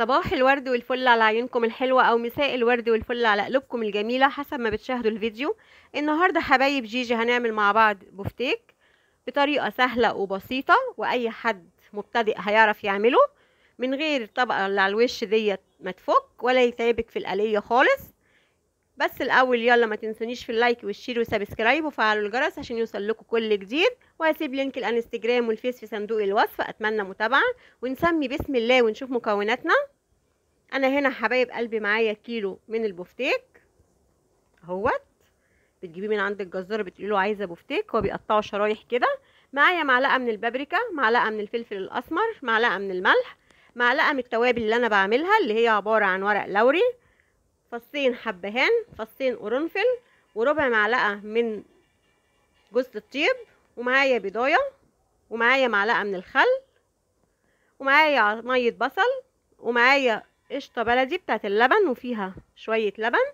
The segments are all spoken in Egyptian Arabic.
صباح الورد والفل على عيونكم الحلوة أو مساء الورد والفل على قلوبكم الجميلة حسب ما بتشاهدوا الفيديو النهاردة حبايب جيجي هنعمل مع بعض بفتيك بطريقة سهلة وبسيطة وأي حد مبتدئ هيعرف يعمله من غير الطبقة اللي على الوش ديت ما تفك ولا يتعبك في القلية خالص بس الأول يلا ما تنسونيش في اللايك والشير والسبسكرايب وفعلوا الجرس عشان يوصل لكم كل جديد وهسيب لينك الانستجرام والفيس في صندوق الوصف اتمنى متابعه ونسمي بسم الله ونشوف مكوناتنا انا هنا حبايب قلبي معايا كيلو من البفتيك اهوت بتجيبيه من عند الجزار بتقولي له عايزه بفتيك هو بيقطعه شرايح كده معايا معلقه من البابريكا معلقه من الفلفل الاسمر معلقه من الملح معلقه من التوابل اللي انا بعملها اللي هي عباره عن ورق لوري فصين حبهان فصين قرنفل وربع معلقه من جوز الطيب ومعايا بيضايه ومعايا معلقه من الخل ومعايا ميه بصل ومعايا قشطه بلدي بتاعت اللبن وفيها شويه لبن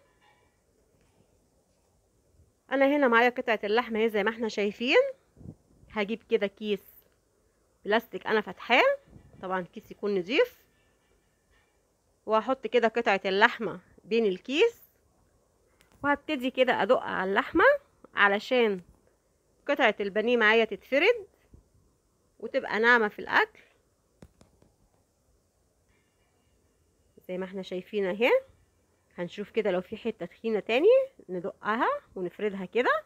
انا هنا معايا قطعه اللحمه اهي زي ما احنا شايفين هجيب كده كيس بلاستيك انا فاتحاه طبعا الكيس يكون نضيف وهحط كده قطعه اللحمه بين الكيس وهبتدي كده ادق على اللحمه علشان قطعة البانيه معايا تتفرد وتبقى ناعمة في الأكل زي ما احنا شايفين اهي هنشوف كده لو في حتة تخينة تاني ندقها ونفردها كده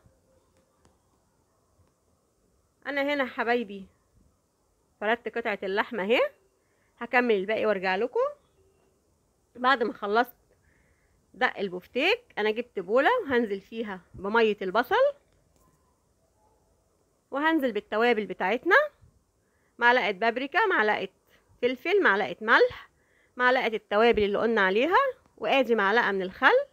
انا هنا حبايبي فردت قطعة اللحمة اهي هكمل الباقي وارجع لكم بعد ما خلصت دق البفتيك انا جبت بولة وهنزل فيها بمية البصل وهنزل بالتوابل بتاعتنا معلقة بابريكا معلقة فلفل معلقة ملح معلقة التوابل اللي قلنا عليها وادي معلقة من الخل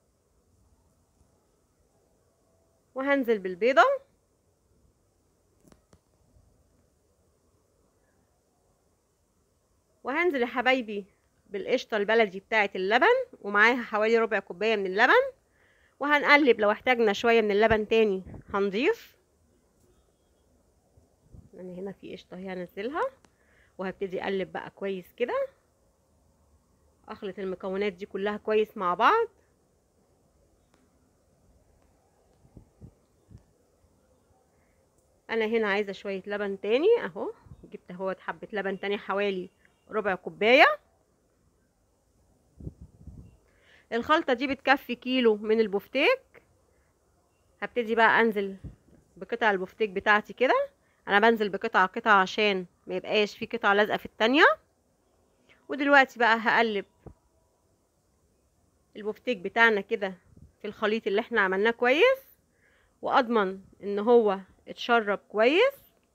وهنزل بالبيضة وهنزل يا حبايبي بالقشطة البلدي بتاعة اللبن ومعاها حوالي ربع كوباية من اللبن وهنقلب لو احتاجنا شوية من اللبن تاني هنضيف انا هنا في قشطه اهي هنزلها وهبتدي اقلب بقى كويس كده اخلط المكونات دي كلها كويس مع بعض انا هنا عايزه شويه لبن تاني اهو جبت اهوت حبه لبن تاني حوالي ربع كوبايه الخلطه دي بتكفي كيلو من البفتيك هبتدي بقى انزل بقطع البفتيك بتاعتي كده انا بنزل بقطعه قطعه عشان ما يبقاش في قطعه لازقه في التانية ودلوقتي بقى هقلب البفتيك بتاعنا كده في الخليط اللي احنا عملناه كويس واضمن ان هو اتشرب كويس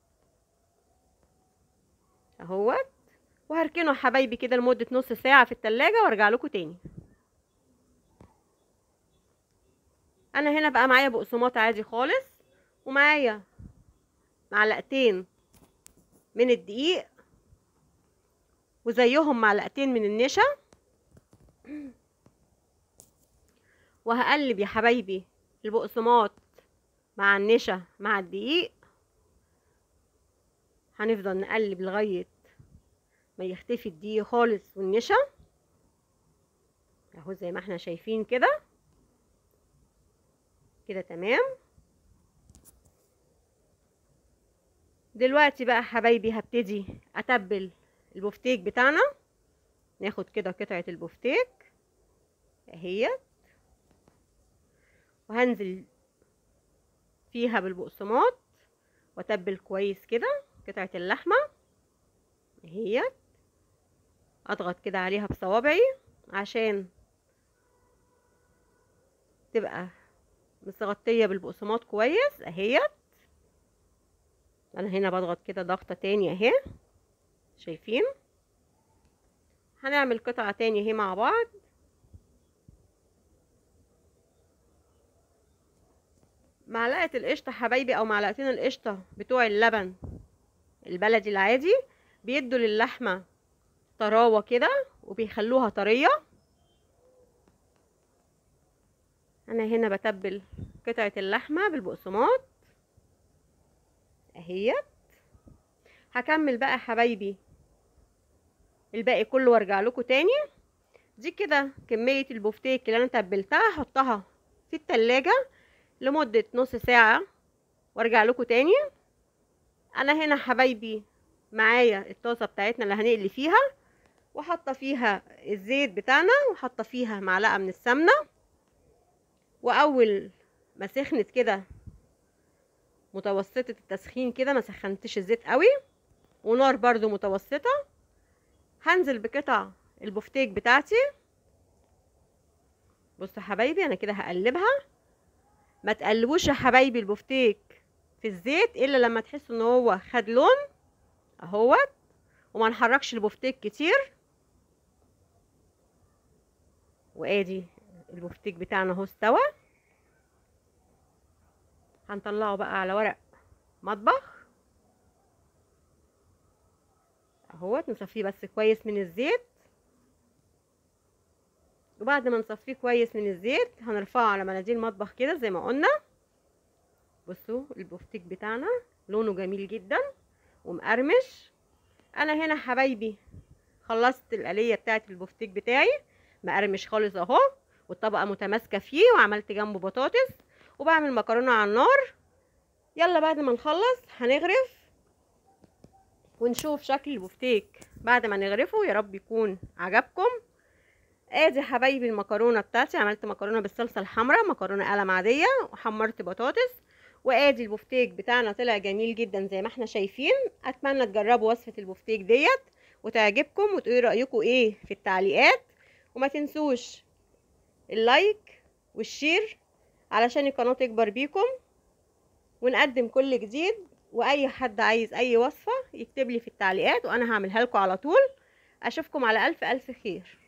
اهوت وهركنه حبايبي كده لمده نص ساعه في التلاجة وارجع لكم تاني انا هنا بقى معايا بقسماط عادي خالص ومعايا معلقتين من الدقيق وزيهم معلقتين من النشا وهقلب يا حبايبي البقسماط مع النشا مع الدقيق هنفضل نقلب لغاية ما يختفي الدقيق خالص والنشا اهو زي ما احنا شايفين كده كده تمام دلوقتي بقى حبايبي هبتدي اتبل البفتيك بتاعنا ناخد كده قطعة البفتيك اهيت وهنزل فيها بالبقسماط واتبل كويس كده قطعة اللحمة اهيت اضغط كده عليها بصوابعي عشان تبقى متغطية بالبقسماط كويس اهيت انا هنا بضغط كده ضغطة تاني اهي شايفين هنعمل قطعة تاني اهي مع بعض معلقة القشطة حبايبي او معلقتين القشطة بتوع اللبن البلدي العادي بيدوا للحمة طراوة كده وبيخلوها طرية انا هنا بتبل قطعة اللحمة بالبقسماط اهيت هكمل بقى حبايبي الباقي كله وارجع لكم تاني دي كده كمية البفتيك اللي انا تبلتها هحطها في التلاجة لمدة نص ساعة وارجع لكم تاني انا هنا حبايبي معايا الطاسة بتاعتنا اللي هنقلي فيها وحاطة فيها الزيت بتاعنا وحاطة فيها معلقة من السمنة واول ما سخنت كده متوسطة التسخين كده ما سخنتش الزيت قوي ونار برضو متوسطة هنزل بقطع البفتيك بتاعتي بصوا يا حبايبي انا كده هقلبها ما تقلبوش يا حبايبي البفتيك في الزيت الا لما تحسوا ان هو خد لون اهوت وما نحركش البفتيك كتير وادي البفتيك بتاعنا اهو استوى هنطلعه بقى على ورق مطبخ اهوت نصفيه بس كويس من الزيت وبعد ما نصفيه كويس من الزيت هنرفعه على مناديل مطبخ كده زي ما قلنا بصوا البفتيك بتاعنا لونه جميل جدا ومقرمش انا هنا حبايبي خلصت القليه بتاعت البفتيك بتاعي مقرمش خالص اهو والطبقه متماسكه فيه وعملت جنبه بطاطس وبعمل مكرونه على النار يلا بعد ما نخلص هنغرف ونشوف شكل البفتيك بعد ما نغرفه يا رب يكون عجبكم ادي حبايبي المكرونه بتاعتي عملت مكرونه بالصلصه الحمراء مكرونه قلم عاديه وحمرت بطاطس وادي البفتيك بتاعنا طلع جميل جدا زي ما احنا شايفين اتمنى تجربوا وصفه البفتيك ديت وتعجبكم وتقولوا رايكم ايه في التعليقات وما تنسوش اللايك والشير علشان القناه تكبر بيكم ونقدم كل جديد واي حد عايز اي وصفه يكتب لي في التعليقات وانا هعملها لكم على طول اشوفكم على الف الف خير